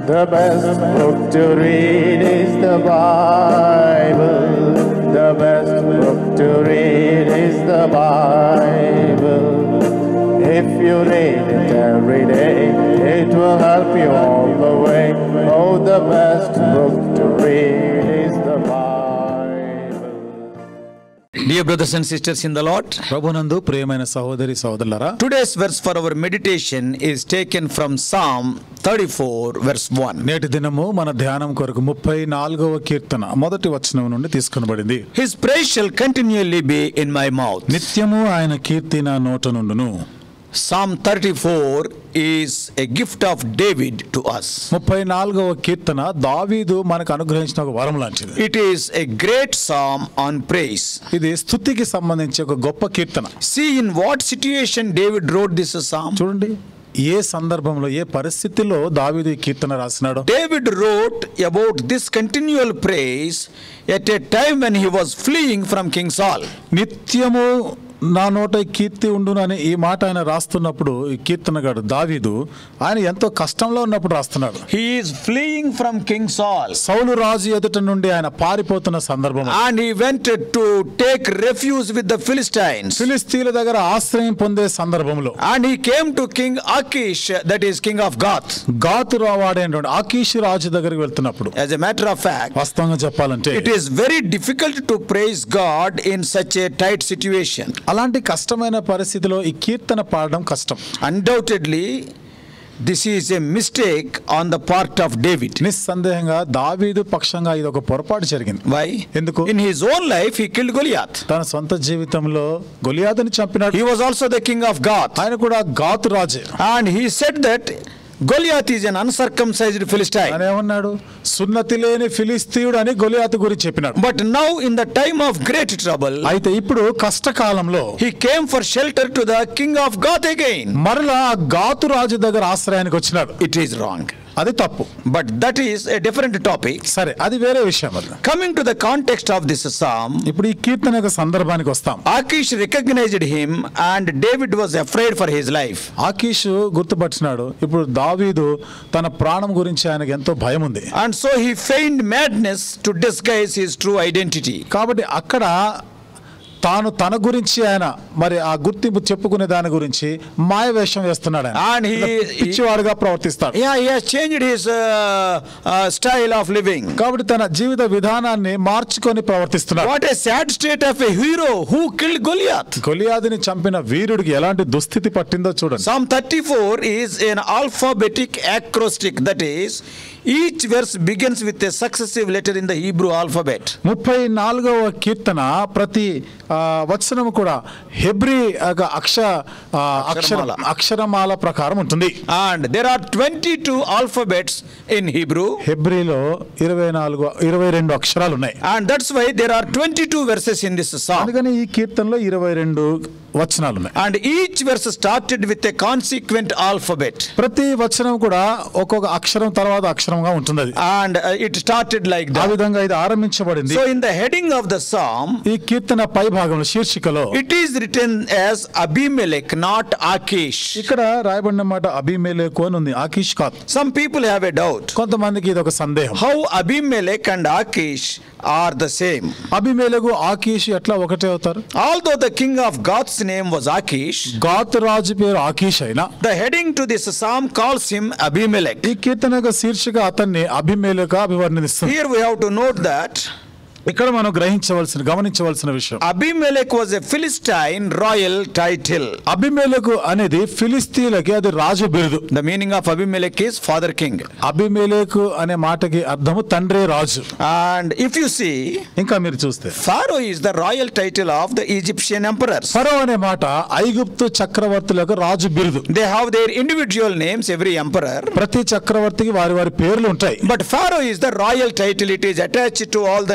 The best book to read is the Bible. The best book to read is the Bible. If you read it every day, it will help you all the way. Oh, the best book to read is the Bible. Dear brothers and sisters in the Lord, ప్రభునందు ప్రియమైన సహోదరి సహోదరులరా today's verse for our meditation is taken from Psalm 34, verse 1. నేటి దినము మన ధ్యానం కొరకు ముప్పై నాలుగవ కీర్తన మొదటి వచనం నుండి తీసుకొనబడింది His praise shall continually be in my mouth. నిత్యము ఆయన కీర్తి నా నోట నుండును Psalm 34 is a gift of David to us. ముప్పై నాలుగవ కీర్తన దావీదు మనకు అనుగ్రహించిన ఒక వరం లాంటిది It is a great psalm on praise. ఇది స్థుతికి సంబంధించి ఒక గొప్ప కీర్తన See in what situation David wrote this psalm. చూడండి ఏ సందర్భంలో ఏ పరిస్థితిలో దావీదు ఈ కీర్తన రాసినాడో David wrote about this continual praise at a time when he was fleeing from King Saul. నిత్యము నా నోట కీర్తి ఉండును అని ఈ మాట ఆయన రాస్తున్నప్పుడు ఈ కీర్తనగాడు దావీదు ఆయన ఎంతో కష్టంలో ఉన్నప్పుడు రాస్తున్నాడు He is fleeing from King Saul. సౌలు రాజు ఎదుట నుండి ఆయన పారిపోతున్న సందర్భం And he went to take refuge with the Philistines. ఫిలిస్తీన్ల దగ్గర ఆశ్రయం పొందే సందర్భంలో And he came to King Achish, that is king of Gath. గాతు రావాడైనటువంటి ఆకీష్ రాజు దగ్గరికి వెళ్తున్నప్పుడు As a matter of fact, వాస్తవంగా చెప్పాలంటే it is very difficult to praise God in such a tight situation. అలాంటి కష్టమైన పరిస్థితిలో ఈ కీర్తన పాడడం కష్టం Undoubtedly, this is a mistake on the part of David. నిస్సందేహంగా దావీదు పక్షంగా ఇది ఒక పొరపాటు జరిగింది Why? ఎందుకు? In his own life, he killed Goliath. తన సొంత జీవితంలో గొలియాదుని చంపినాడు He was also the king of Gath. ఆయన కూడా గాతు రాజే And he said that Goliath is an uncircumcised Philistine. ఆయన ఏమన్నాడు సున్నతి లేని ఫిలిస్తీయుడు అని గొలియాతు గురించి చెప్పినాడు But now, in the time of great trouble, అయితే ఇప్పుడు కష్టకాలంలో he came for shelter to the king of Gath again. మరలా ఆ గాతు రాజు దగ్గర ఆశ్రయానికి వచ్చినాడు It is wrong. అది తప్పు But that is a different topic. సరే అది వేరే విషయం అది Coming to the context of this psalm, ఇప్పుడు ఈ కీర్తన యొక్క సందర్భానికి వస్తాం Achish recognized him and David was afraid for his life. ఆకీష్ గుర్తుపట్టినాడు ఇప్పుడు దావీదు తన ప్రాణం గురించి ఆయనకు ఎంతో భయం ఉంది And so he feigned madness to disguise his true identity. కాబట్టి అక్కడ తాను తన గురించి ఆయన మరి ఆ గుర్తింపు చెప్పుకునే దాని గురించి మాయ వేషం వేస్తున్నాడు ఆయన. And he- పిచ్చివాడుగా ప్రవర్తిస్తాడు Yeah, he has changed his uh, uh, style of living. కాబట్టి తన జీవిత విధానాన్ని మార్చుకొని ప్రవర్తిస్తున్నాడు What a sad state of a hero who killed Goliath. గొలియాదిని చంపిన వీరుడికి ఎలాంటి దుస్థితి పట్టిందో చూడండి Psalm 34 is an alphabetic acrostic, that is, each verse begins with a successive letter in the Hebrew alphabet. ముప్పై నాలుగవ కీర్తన ప్రతి ఆ, వచనము కూడా హెబ్రి ఒక అక్ష ఆ, అక్షర అక్షరమాల. అక్షరమాల ప్రకారం ఉంటుంది And there are 22 alphabets in Hebrew, హెబ్రిలో ఇరవై నాలుగు ఇరవై రెండు అక్షరాలు ఉన్నాయి and that's why there are 22 verses in this psalm. అందుకని ఈ కీర్తనలో ఇరవై రెండు వచనాలు ఉన్నాయి And each verse started with a consequent alphabet. ప్రతి వచనం కూడా ఒక్కొక్క అక్షరం తర్వాత అక్షరంగా ఉంటుంది అది And uh, it started like ఆ that. విధంగా ఇది ఆరంభించబడింది So in the heading of the psalm, ఈ కీర్తన పై భాగంలో శీర్షికలో it is written as Abimelech, not Akish. ఇక్కడ రాయబడిన మాట అభిమేలేకు అని ఉంది ఆకీష్ కాదు Some people have a doubt. కొంతమందికి ఇది ఒక సందేహం How Abimelech and Akish are the same. అభిమేలకు ఆకీష్ ఎట్లా ఒకటే అవుతారు Although the king of God's name was Akish, గాతు రాజు పేరు ఆకీష్ అయినా the heading to this psalm calls him Abimelech. ఈ కీర్తన యొక్క శీర్షిక అతన్ని అభిమేలుక అభివర్ణిస్తుంది Here we have to note that ఇక్కడ మనం గ్రహించవలసిన గమనించవలసిన విషయం Abimelech was a Philistine royal title. అభిమేలకు అనేది ఫిలిస్తీన్లకి అది రాజు బిరుదు The meaning of Abimelech is father king. అభిమేలకు అనే మాటకి అర్థము తండ్రే రాజు And if you see, ఇంకా మీరు చూస్తే Pharaoh is the royal title of the Egyptian emperors. ఫరో అనే మాట ఐగుప్తు చక్రవర్తులకు రాజు బిరుదు They have their individual names, every emperor. ప్రతి చక్రవర్తికి వారి వారి పేర్లు ఉంటాయి But Pharaoh is the royal title, it is attached to all the names.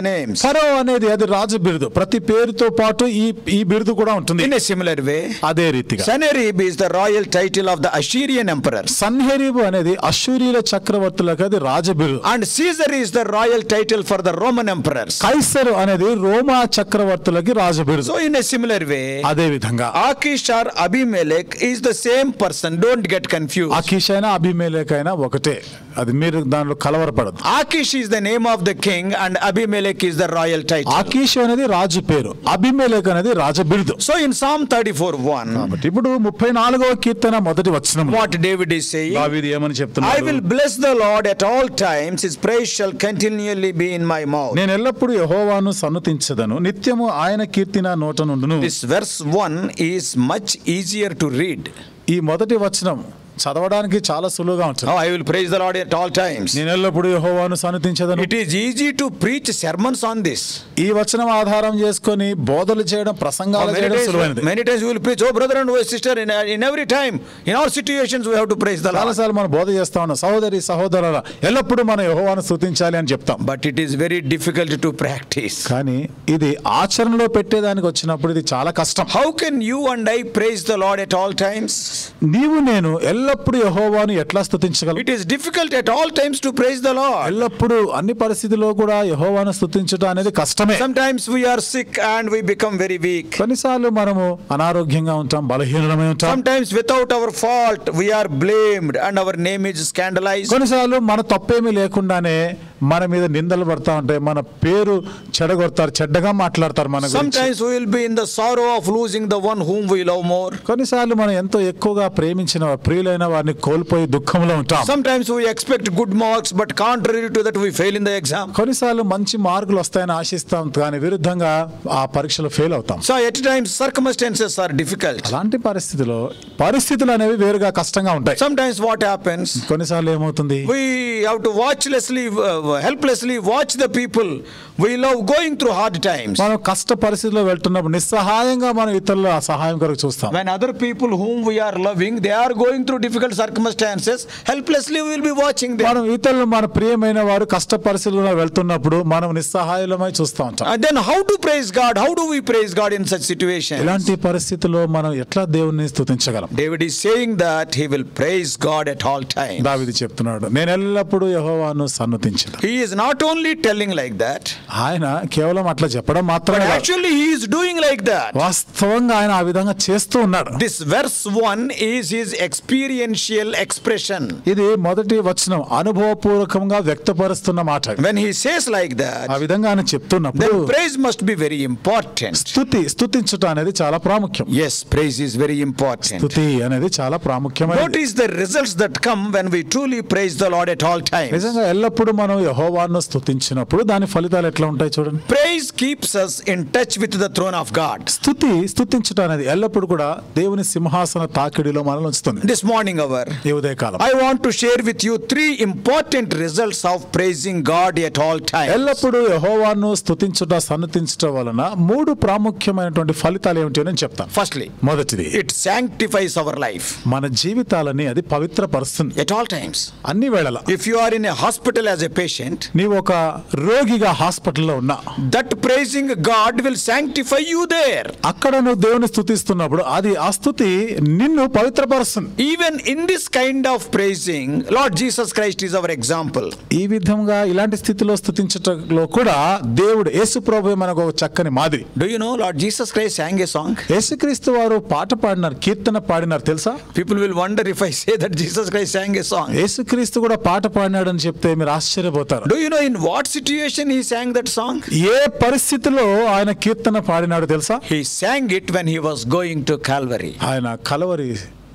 ఫరో అనేది అది రాజు బిరుదు ప్రతి పేరుతో పాటు ఈ ఈ బిరుదు కూడా ఉంటుంది In a similar way, అదే రీతిగా Sennacherib is the royal title of the Assyrian emperor. సన్హెరీబు అనేది అశూరియుల చక్రవర్తులకు అది రాజ బిరుదు And Caesar is the royal title for the Roman emperors. కైసరు అనేది రోమా చక్రవర్తులకి రాజ బిరుదు So, in a similar way, అదే విధంగా Akish or Abimelech is the same person. Don't get confused. అకీష్ అయినా అభిమేలేక్ అయినా ఒకటే అది మీరు దానిలో కలవరపడదు Akish is the name of the king and Abimelech is the royal title. ఆకీష్ అనేది రాజు పేరు అభిమేలేక్ అనేది రాజ బిరుదు So in Psalm 34 1, కాబట్టి ఇప్పుడు ముప్పై నాలుగవ కీర్తన మొదటి వచనం what David is saying, దావీదు ఏమని I చెప్తున్నాడు will bless the Lord at all times, his praise shall continually be in my mouth. నేను ఎల్లప్పుడూ యహోవాను సన్నుతించదను నిత్యము ఆయన కీర్తి నా నోట నుండును This verse 1 is much easier to read. ఈ మొదటి వచనం చదవడానికి చాలా సులువుగా ఉంటుంది Now I will praise the Lord at all times. నేను ఎల్లప్పుడూ యహోవాను సన్నుతించదను It is easy to preach sermons on this. ఈ వచనం ఆధారం చేసుకొని బోధలు చేయడం Now, ప్రసంగాలు many, చేయడం times, సులువైనది many times you will preach, oh brother and oh sister, in, in every time, in all situations we have to praise the Lord. చాలాసార్లు మనం బోధ చేస్తా ఉన్నాం సహోదరి సహోదరుల ఎల్లప్పుడూ మనం యహోవాను స్తుతించాలి అని చెప్తాం But it is very difficult to practice. కానీ ఇది ఆచరణలో పెట్టేదానికి వచ్చినప్పుడు ఇది చాలా కష్టం How can you and I praise the Lord at all times? నీవు నేను ఎల్లప్పుడూ యహోవాను ఎట్లా స్తుతించగలం It is difficult at all times to praise the Lord. ఎల్లప్పుడూ అన్ని పరిస్థితుల్లో కూడా యహోవాను స్తుతించడం అనేది కష్టమే Sometimes we are sick and we become very weak. కొన్నిసార్లు మనము అనారోగ్యంగా ఉంటాం బలహీనమై ఉంటాం Sometimes without our fault we are blamed and our name is scandalized. కొన్నిసార్లు మన తప్పేమీ లేకుండానే మన మీద నిందలు పడతా ఉంటాయి మన పేరు చెడగొడతారు చెడ్డగా మాట్లాడతారు మన గురించి Sometimes we will be in the sorrow of losing the one whom we love more. కొన్నిసార్లు మనం ఎంతో ఎక్కువగా ప్రేమించిన ప్రియులైన వారిని కోల్పోయి దుఃఖంలో ఉంటాం Sometimes we expect good marks, but contrary to that, we fail in the exam. కొన్నిసార్లు మంచి మార్కులు వస్తాయని ఆశిస్తాం కానీ విరుద్ధంగా ఆ పరీక్షలో ఫెయిల్ అవుతాం So at times circumstances are difficult. అలాంటి పరిస్థితిలో పరిస్థితులు అనేవి వేరుగా కష్టంగా ఉంటాయి Sometimes what happens? కొన్నిసార్లు ఏమవుతుంది We have to watchlessly, uh, helplessly watch the people we love going through hard times. మనం కష్ట పరిస్థితిలో వెళ్తున్నప్పుడు నిస్సహాయంగా మనం ఇతరుల ఆ సహాయం కొరకు చూస్తాం When other people whom we are loving, they are going through difficult circumstances, helplessly we will be watching them. మనం ఇతరులు మన ప్రియమైన వారు కష్ట పరిస్థితుల్లో వెళ్తున్నప్పుడు మనం నిస్సహాయులమై చూస్తూ ఉంటాం And then how to praise God? How do we praise God in such situations? ఇలాంటి పరిస్థితుల్లో మనం ఎట్లా దేవుణ్ణి స్తుతించగలం David is saying that he will praise God at all times. దావిది చెప్తున్నాడు నేను ఎల్లప్పుడూ యెహోవాను సన్నుతించదు He is not only telling like that, ఆయన కేవలం అట్లా చెప్పడం but మాత్రమే కాదు. actually he is doing like that. వాస్తవంగా ఆయన ఆ విధంగా చేస్తూ ఉన్నాడు This verse 1 is his experiential expression. ఇది మొదటి వచనం అనుభవపూర్వకంగా వ్యక్తపరుస్తున్న మాట When he says like ఆ that, విధంగా ఆయన చెప్తున్నప్పుడు then praise must be very important. స్తుతి స్తుతించుట అనేది చాలా ప్రాముఖ్యం Yes, praise is very important. స్తుతి అనేది చాలా ప్రాముఖ్యమైనది Notice the results that come when we truly praise the Lord at all times. నిజంగా ఎల్లప్పుడూ మనం యహోవాను స్తుతించినప్పుడు దాని ఫలితాలు ఎట్లా ఉంటాయి చూడండి Praise keeps us in touch with the throne of God. స్తుతి స్తుతించుట అనేది ఎల్లప్పుడూ కూడా దేవుని సింహాసన తాకిడిలో మనల్ని ఉంచుతుంది This morning hour, ఈ ఉదయకాలం I want to share with you three important results of praising God at all times. ఎల్లప్పుడూ యహోవాను స్తుతించుట సన్నతించుట వలన మూడు ప్రాముఖ్యమైనటువంటి ఫలితాలు ఏమిటో నేను చెప్తాను Firstly, మొదటిది it sanctifies our life మన జీవితాలని అది పవిత్రపరుస్తుంది at all times. అన్ని వేళల If you are in a hospital as a patient, నీవు ఒక రోగిగా హాస్పిటల్లో ఉన్నా that praising God will sanctify you there. అక్కడ నువ్వు దేవుని స్తుతిస్తున్నప్పుడు అది ఆ స్తుతి నిన్ను పవిత్రపరుస్తుంది Even in this kind of praising, Lord Jesus Christ is our example. ఈ విధంగా ఇలాంటి స్థితిలో స్థుతించటంలో కూడా దేవుడు యేసు ప్రభు మనకు ఒక చక్కని మాదిరి Do you know Lord Jesus Christ sang a song? యేసుక్రీస్తు వారు పాట పాడినారు కీర్తన పాడినారు తెలుసా People will wonder if I say that Jesus Christ sang a song. యేసుక్రీస్తు కూడా పాట పాడినాడని చెప్తే మీరు ఆశ్చర్యపోతారు Do you know in what situation he sang that song? ఏ పరిస్థితిలో ఆయన కీర్తన పాడినాడు తెలుసా He sang it when he was going to Calvary. ఆయన కలవరి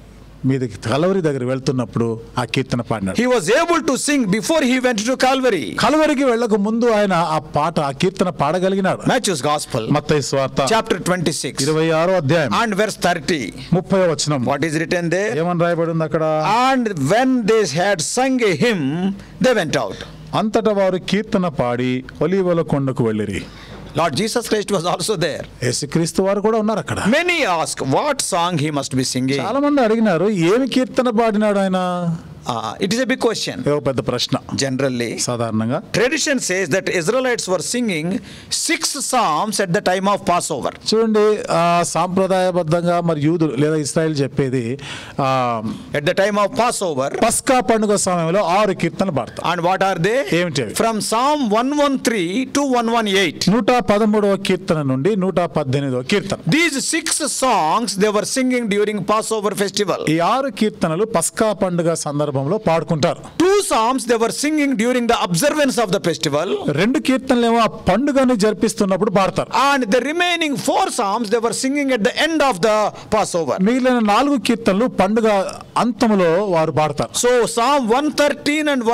మీదకి కలవరి దగ్గర వెళ్తున్నప్పుడు ఆ కీర్తన పాడినాడు He was able to sing before he went to Calvary. కలవరికి వెళ్ళక ముందు ఆయన ఆ పాట ఆ కీర్తన పాడగలిగినాడు Matthew's Gospel, మత్తయి స్వార్త chapter 26, ఇరవై ఆరో అధ్యాయం and verse 30. ముప్పై వచనం What is written there? ఏమని రాయబడి ఉంది అక్కడ And when they had sung a hymn, they went out. అంతటా వారు కీర్తన పాడి ఒలీవల కొండకు వెళ్ళిరి Lord Jesus Christ was also there. యేసుక్రీస్తు వారు కూడా ఉన్నారు అక్కడ Many ask what song he must be singing. చాలా మంది అడిగినారు ఏమి కీర్తన పాడినాడు ఆయన Uh, it is a big question. ఇది ఒక పెద్ద ప్రశ్న Generally, సాధారణంగా tradition says that Israelites were singing six psalms at the time of Passover. చూడండి ఆ, సాంప్రదాయబద్ధంగా మరి యూదులు లేదా ఇస్రాయల్ చెప్పేది ఆ, At the time of Passover, పస్కా పండుగ సమయంలో ఆరు కీర్తనలు పాడతారు and what are they? ఏమిటి అవి? From Psalm 113 to 118. నూట పదమూడవ కీర్తన నుండి నూట పద్దెనిమిదవ కీర్తన These six songs they were singing during Passover festival. ఈ ఆరు కీర్తనలు పస్కా పండుగ సందర్భంలో పాడుకుంటారు Two psalms they were singing during the observance of the festival. రెండు కీర్తనలేమో ఆ పండుగని జరిపిస్తున్నప్పుడు పాడతారు And the remaining four psalms they were singing at the end of the Passover. మిగిలిన నాలుగు కీర్తనలు పండుగ అంతములో వారు పాడతారు So Psalm 113 and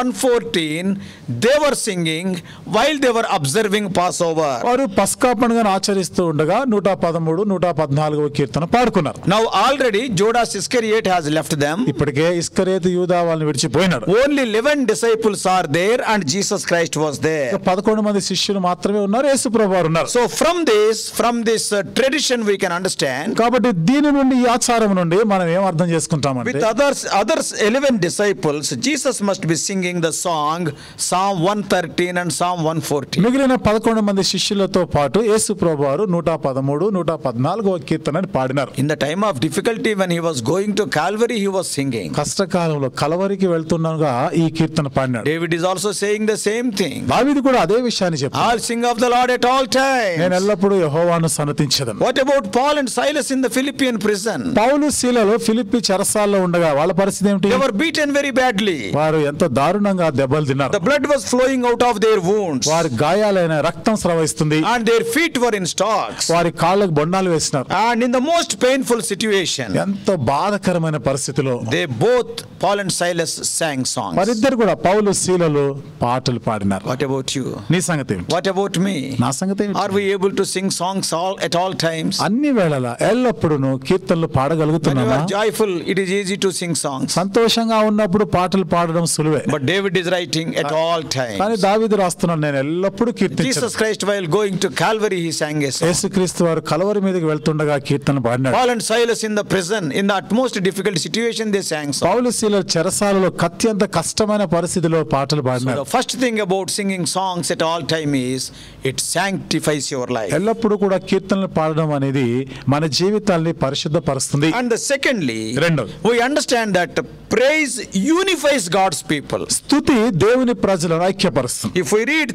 114 they were singing while they were observing Passover. వారు పస్కా పండుగను ఆచరిస్తూ ఉండగా నూట పదమూడు నూట పద్నాలుగవ కీర్తన పాడుకున్నారు Now already Judas Iscariot has left them. ఇప్పటికే ఇస్కరేతు యూదా వాళ్ళని విడిచిపోయినాడు Only 11 disciples are there and Jesus Christ was there. ఇక పదకొండు మంది శిష్యులు మాత్రమే ఉన్నారు యేసుప్రభు వారు ఉన్నారు So from this, from this uh, tradition we can understand కాబట్టి దీని నుండి ఈ ఆచారం నుండి మనం ఏం అర్థం చేసుకుంటామంటే with others, others 11 disciples, Jesus must be singing the song Psalm 113 and Psalm 114. మిగిలిన పదకొండు మంది శిష్యులతో పాటు యేసు ప్రభు వారు నూట పదమూడు నూట పద్నాలుగవ కీర్తనని పాడినారు In the time of difficulty when he was going to Calvary, he was singing. కష్టకాలంలో కలవరికి వెళ్తుండగా ఈ కీర్తన పాడినాడు David is also saying the same thing. దావీదు కూడా అదే విషయాన్ని చెప్పాడు I'll sing of the Lord at all నేను times. ఎల్లప్పుడూ యెహోవాను సన్నతించదను What about Paul and Silas in the Philippian prison? పౌలు శీలలో ఫిలిప్పి చెరసాల్లో ఉండగా వాళ్ళ పరిస్థితి ఏమిటి They were beaten very badly. వారు ఎంతో దారుణంగా దెబ్బలు తిన్నారు The blood was flowing out of their wounds, వారి గాయాలైన రక్తం స్రవిస్తుంది and their feet were in stocks. వారి కాళ్ళకు బొండాలు వేసినారు And in the most painful situation, ఎంతో బాధకరమైన పరిస్థితిలో they both, Paul and Silas, sang songs. వారిద్దరు కూడా పౌలు శీలలు పాటలు పాడినారు What about you? నీ సంగతి ఏమిటి? What about me? నా సంగతి ఏమిటి? Are we able to sing songs all at all times? అన్ని వేళల ఎల్లప్పుడూ కీర్తనలు When you పాడగలుగుతున్నామా are joyful, it is easy to sing songs. సంతోషంగా ఉన్నప్పుడు పాటలు పాడడం సులువే But David is writing at all కానీ times. దావీదు రాస్తున్నాడు నేను ఎల్లప్పుడూ కీర్తించాను Jesus Christ, while going to Calvary, he sang a song. యేసుక్రీస్తు వారు కలవరి మీదకి వెళ్తుండగా కీర్తన పాడినాడు Paul and Silas in the prison, in the utmost difficult situation, they sang songs. పౌలు శీల చెరసాలలో అత్యంత కష్టమైన పరిస్థితిలో పాటలు So పాడినారు the first thing about singing songs at all time is it sanctifies your life. ఎల్లప్పుడూ కూడా కీర్తనలు పాడడం అనేది మన జీవితాల్ని పరిశుద్ధపరుస్తుంది And the secondly, రెండోది. we understand that praise unifies God's people. స్థుతి దేవుని ప్రజలను ఐక్యపరుస్తుంది If we read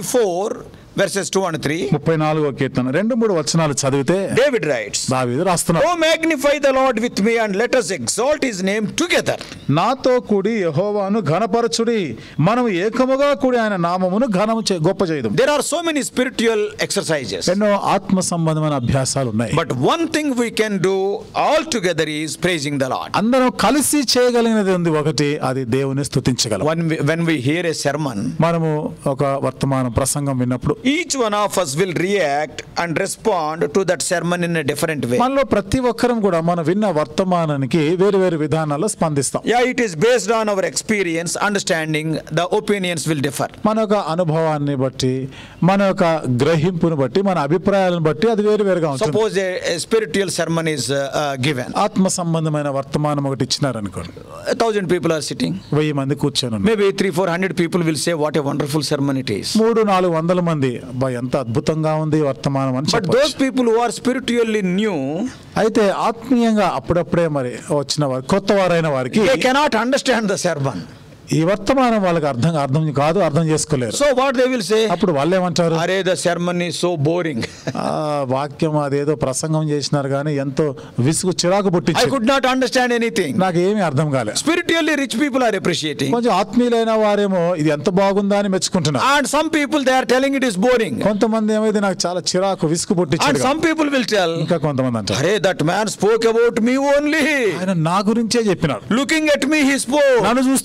34 verses 2 and 3, ముప్పై నాలుగో కీర్తన రెండు మూడు వచనాలు చదివితే David writes, దావీదు రాస్తున్నాడు Oh, magnify the Lord with me and let us exalt his name together. నాతో కూడి యెహోవాను ఘనపరచుడి మనం ఏకముగా కూడి ఆయన నామమును ఘనము చే- గొప్ప చేయదు There are so many spiritual exercises. ఎన్నో ఆత్మ సంబంధమైన అభ్యాసాలు ఉన్నాయి But one thing we can do all together is praising the Lord. అందరం కలిసి చేయగలిగినది ఉంది ఒకటి అది దేవుని స్తుతించగలం When we, when we hear a sermon, మనము ఒక వర్తమానం ప్రసంగం విన్నప్పుడు each one of us will react and respond to that sermon in a different way. మనలో ప్రతి ఒక్కరం కూడా మనం విన్న వర్తమానానికి వేరు వేరు విధానాల్లో స్పందిస్తాం Yeah, it is based on our experience, understanding, the opinions will differ. మన యొక్క అనుభవాన్ని బట్టి మన యొక్క గ్రహింపుని బట్టి మన అభిప్రాయాలను బట్టి అది వేరు వేరుగా ఉంటుంది Suppose a, a spiritual sermon is uh, uh, given, ఆత్మ సంబంధమైన వర్తమానం ఒకటి ఇచ్చినారనుకోండి a thousand people are sitting. వెయ్యి మంది కూర్చొని ఉన్నారు. Maybe three, four hundred people will say, What a wonderful sermon it is. మూడు నాలుగు వందల మంది అబ్బా ఎంత అద్భుతంగా ఉంది ఈ వర్తమానం అని But చెప్పొచ్చు. those people who are spiritually new, అయితే ఆత్మీయంగా అప్పుడప్పుడే మరి వచ్చిన వారు కొత్త వారైన వారికి they cannot understand the sermon. ఈ వర్తమానం వాళ్ళకి అర్థం అర్థం కాదు అర్థం చేసుకోలేరు So what they will say? అప్పుడు వాళ్ళు ఏమంటారు Are the sermon is so boring. ఆ వాక్యం అదేదో ప్రసంగం చేసినారు కానీ ఎంతో విసుగు చిరాకు I పుట్టించి could not understand anything. నాకు ఏమీ అర్థం కాలే Spiritually rich people are appreciating. కొంచెం ఆత్మీయులైన వారేమో ఇది ఎంత బాగుందా అని మెచ్చుకుంటున్నారు And some people they are telling it is boring. కొంతమంది ఏమో ఇది నాకు చాలా చిరాకు విసుగు And పుట్టించాడు some people will tell, ఇంకా కొంతమంది అంటారు Arey, that man spoke about me only. ఆయన నా గురించే చెప్పినాడు Looking at me, he spoke. నన్ను చూస్తూ చెప్పినాడు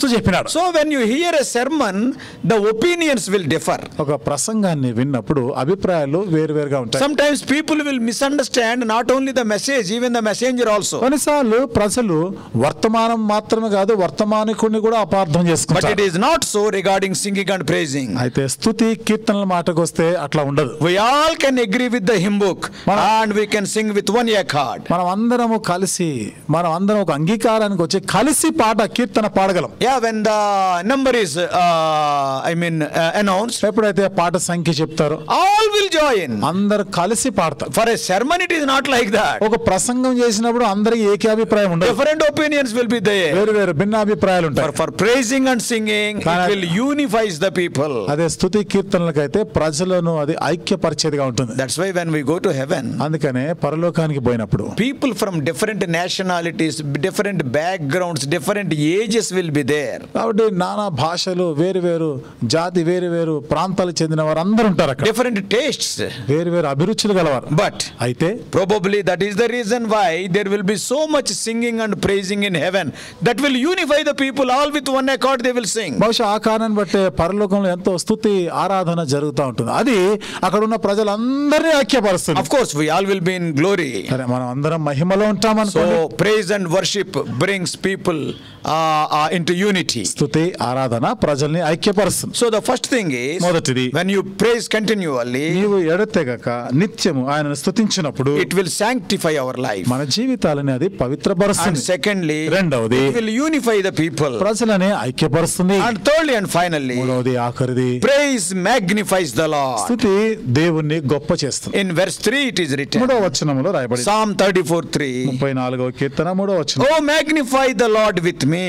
So when you hear a sermon, the opinions will differ. ఒక ప్రసంగాన్ని విన్నప్పుడు అభిప్రాయాలు వేరువేరుగా ఉంటాయి Sometimes people will misunderstand not only the message, even the messenger also. కొన్నిసార్లు ప్రజలు వర్తమానం మాత్రమే కాదు వర్తమానికుడిని కూడా అపార్థం But it చేసుకుంటారు is not so regarding singing and praising. అయితే స్థుతి కీర్తనల మాటకు వస్తే అట్లా ఉండదు We all can agree with the hymn book Mana- and we can sing with one accord. మనం అందరము కలిసి మనం అందరం ఒక అంగీకారానికి వచ్చి కలిసి పాట కీర్తన పాడగలం Yeah, when the number is, uh, I mean, uh, announced, ఎప్పుడైతే పాట సంఖ్య చెప్తారో all will join. అందరు కలిసి పాడతారు For a sermon, it is not like that. ఒక ప్రసంగం చేసినప్పుడు అందరికి ఏకాభిప్రాయం ఉండదు Different opinions will be there. వేరు వేరు భిన్నాభిప్రాయాలు For, ఉంటాయి for praising and singing, it Kana- will unifies the people. అదే స్థుతి కీర్తనలకైతే ప్రజలను అది ఐక్యపరిచేదిగా ఉంటుంది That's why when we go to heaven, అందుకనే పరలోకానికి పోయినప్పుడు people from different nationalities, different backgrounds, different ages will be there. కాబట్టి నానా భాషలు వేరు వేరు జాతి వేరు వేరు ప్రాంతాలకు చెందిన వారు అందరూ ఉంటారు అక్కడ Different tastes. వేరు వేరు అభిరుచులు గలవారు But అయితే probably that is the reason why there will be so much singing and praising in heaven that will unify the people all with one accord they will sing. బహుశా ఆ కారణాన్ని బట్టే పరలోకంలో ఎంతో స్థుతి ఆరాధన జరుగుతూ ఉంటుంది అది అక్కడ ఉన్న ప్రజలందరినీ ఐక్యపరుస్తుంది Of course, we all will be in glory. సరే మనం అందరం మహిమలో ఉంటామనుకోండి So praise and worship brings people uh, uh, into unity. స్థుతి ఆరాధన ప్రజల్ని ఐక్యపరుస్తుంది So the first thing is మొదటిది. when you praise continually, నీవు ఎడతెగక నిత్యము ఆయనను స్థుతించినప్పుడు it will sanctify our life. మన జీవితాలని అది And పవిత్రపరుస్తుంది secondly, రెండవది it will unify the people. ప్రజలని ఐక్యపరుస్తుంది And thirdly and finally, మూడవది ఆఖరిది praise magnifies the Lord. స్థుతి దేవుణ్ణి గొప్ప చేస్తుంది In verse 3 it is written, మూడవ వచనంలో రాయబడి Psalm 34 3, ముప్పై నాలుగవ కీర్తన మూడవ వచనం Oh magnify the Lord with me.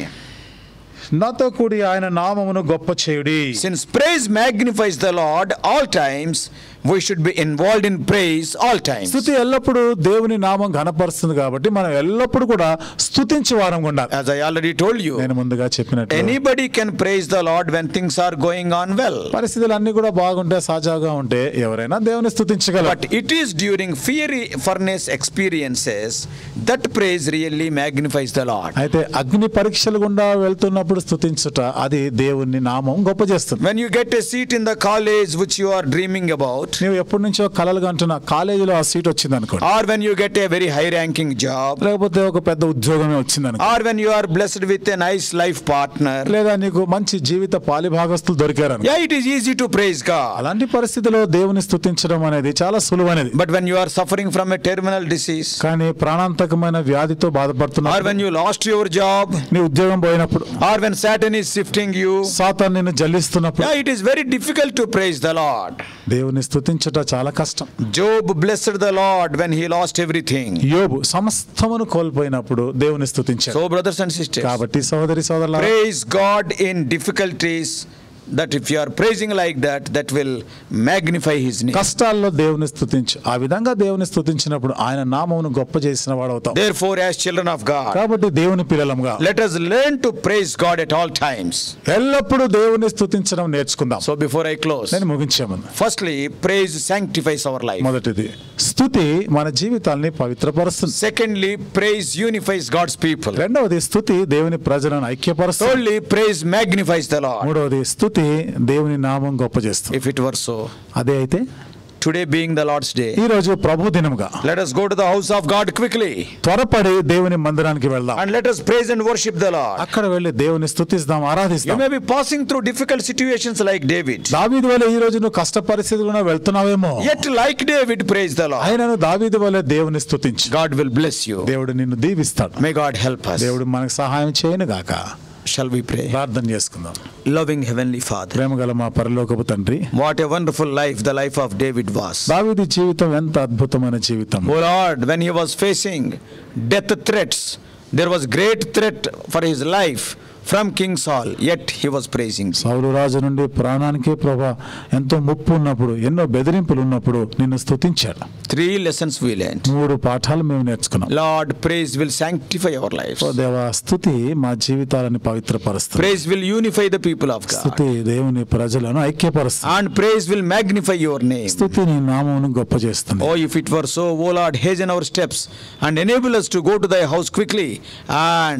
నాతో కూడి ఆయన నామమును గొప్ప చేయుడి Since praise magnifies the Lord all times, we should be involved in praise all times. స్థుతి ఎల్లప్పుడూ దేవుని నామం ఘనపరుస్తుంది కాబట్టి మనం ఎల్లప్పుడూ కూడా స్థుతించే వారం ఉండాలి As I already told you, నేను ముందుగా చెప్పినట్టు anybody can praise the Lord when things are going on well. పరిస్థితులు అన్ని కూడా బాగుంటే సహజంగా ఉంటే ఎవరైనా దేవుని స్థుతించగలరు But it is during fiery furnace experiences that praise really magnifies the Lord. అయితే అగ్ని పరీక్షలు గుండా వెళ్తున్నప్పుడు స్థుతించుట అది దేవుని నామం గొప్ప చేస్తుంది When you get a seat in the college which you are dreaming about, నీవు ఎప్పటి నుంచో కలలుగా అంటున్నా కాలేజీలో ఆ సీట్ వచ్చింది అనుకోండి or when you get a very high ranking job, లేకపోతే ఒక పెద్ద ఉద్యోగమే వచ్చింది అనుకో or when you are blessed with a nice life partner, లేదా నీకు మంచి జీవిత పాలిభాగస్తులు దొరికారు అనుకో. yeah, it is easy to praise God. అలాంటి పరిస్థితిలో దేవుని స్థుతించడం అనేది చాలా సులువైనది But when you are suffering from a terminal disease, కానీ ప్రాణాంతకమైన వ్యాధితో or బాధపడుతున్నారు when you lost your job, నీ ఉద్యోగం పోయినప్పుడు or when Satan is sifting you, Satan నిన్ను జల్లిస్తున్నప్పుడు yeah, it is very difficult to praise the Lord. దేవుని స్థుతించట చాలా కష్టం Job blessed the Lord when he lost everything. యోబు సమస్తమును కోల్పోయినప్పుడు దేవుని స్థుతించాడు So, brothers and sisters, కాబట్టి సహోదరి సోదరుల praise God in difficulties. That if you are praising like that, that will magnify His name. కష్టాల్లో దేవుని స్థుతించు ఆ విధంగా దేవుని స్థుతించినప్పుడు ఆయన నామమును గొప్ప చేసిన వాడవుతావు Therefore, as children of God, కాబట్టి దేవుని పిల్లలంగా let us learn to praise God at all times. ఎల్లప్పుడూ దేవుని స్థుతించడం నేర్చుకుందాం So, before I close, నేను ముగించామని firstly, praise sanctifies our life. మొదటిది స్థుతి మన జీవితాల్ని పవిత్రపరుస్తుంది Secondly, praise unifies God's people. రెండవది స్థుతి దేవుని ప్రజలను ఐక్యపరుస్తుంది Thirdly, praise magnifies the Lord. మూడవది స్థుతి దేవుని నామం గొప్ప చేస్తుంది If it were so, అదే అయితే today being the Lord's day, ఈ రోజు ప్రభు దినముగా let us go to the house of God quickly త్వరపడి దేవుని మందిరానికి వెళ్దాం and let us praise and worship the Lord. అక్కడ వెళ్ళి దేవుని స్థుతిస్తాం You ఆరాధిస్తాం may be passing through difficult situations like David. దావీదు వల్ల ఈ రోజు నువ్వు కష్ట పరిస్థితుల్లో వెళ్తున్నావేమో Yet, like David, praise the Lord. ఆయనను దావీదు వల్ల దేవుని స్థుతించు God will bless you. దేవుడు నిన్ను దీవిస్తాడు May God help us. దేవుడు మనకు సహాయం చేయను గాక Shall we pray? ప్రార్థన చేసుకుందాం Loving Heavenly Father, ప్రేమగల మా పరలోకపు తండ్రి what a wonderful life the life of David was. దావీదు జీవితం ఎంత అద్భుతమైన జీవితం Oh Lord, when he was facing death threats, there was great threat for his life from King Saul, yet he was praising. you. సౌలు రాజు నుండి ప్రాణానికి ప్రభా ఎంతో ముప్పు ఉన్నప్పుడు ఎన్నో బెదిరింపులు ఉన్నప్పుడు నిన్ను స్తుతించాడు Three lessons we learned. మూడు పాఠాలు మేము నేర్చుకున్నాం Lord, praise will sanctify our lives. ఓ దేవా స్థుతి మా జీవితాలని పవిత్రపరుస్తుంది Praise will unify the people of God. స్థుతి దేవుని ప్రజలను ఐక్యపరుస్తుంది And praise will magnify your name. స్థుతి నీ నామమును గొప్ప చేస్తుంది Oh, if it were so, O Lord, hasten our steps and enable us to go to thy house quickly and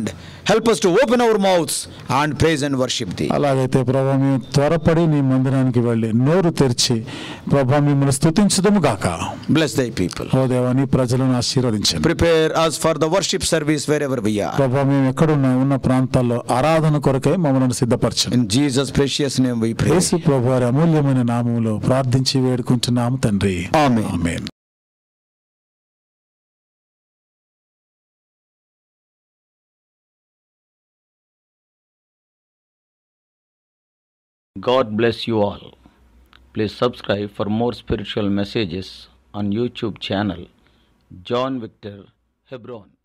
Help us to open our mouths and praise and worship thee. అలాగైతే ప్రభా మేము త్వరపడి నీ మందిరానికి వెళ్ళి నోరు తెరిచి ప్రభా మిమ్మల్ని స్థుతించదము గాక Bless thy people. ఓ దేవా నీ ప్రజలను ఆశీర్వదించండి Prepare us for the worship service wherever we are. ప్రభా మేము ఎక్కడున్నా ఉన్న ప్రాంతాల్లో ఆరాధన కొరకై మమ్మల్ని సిద్ధపరచండి In Jesus' precious name we pray. యేసు ప్రభు వారి అమూల్యమైన నామములో ప్రార్థించి వేడుకుంటున్నాము తండ్రి Amen. Amen God bless you all. Please subscribe for more spiritual messages on YouTube channel John Victor Hebron.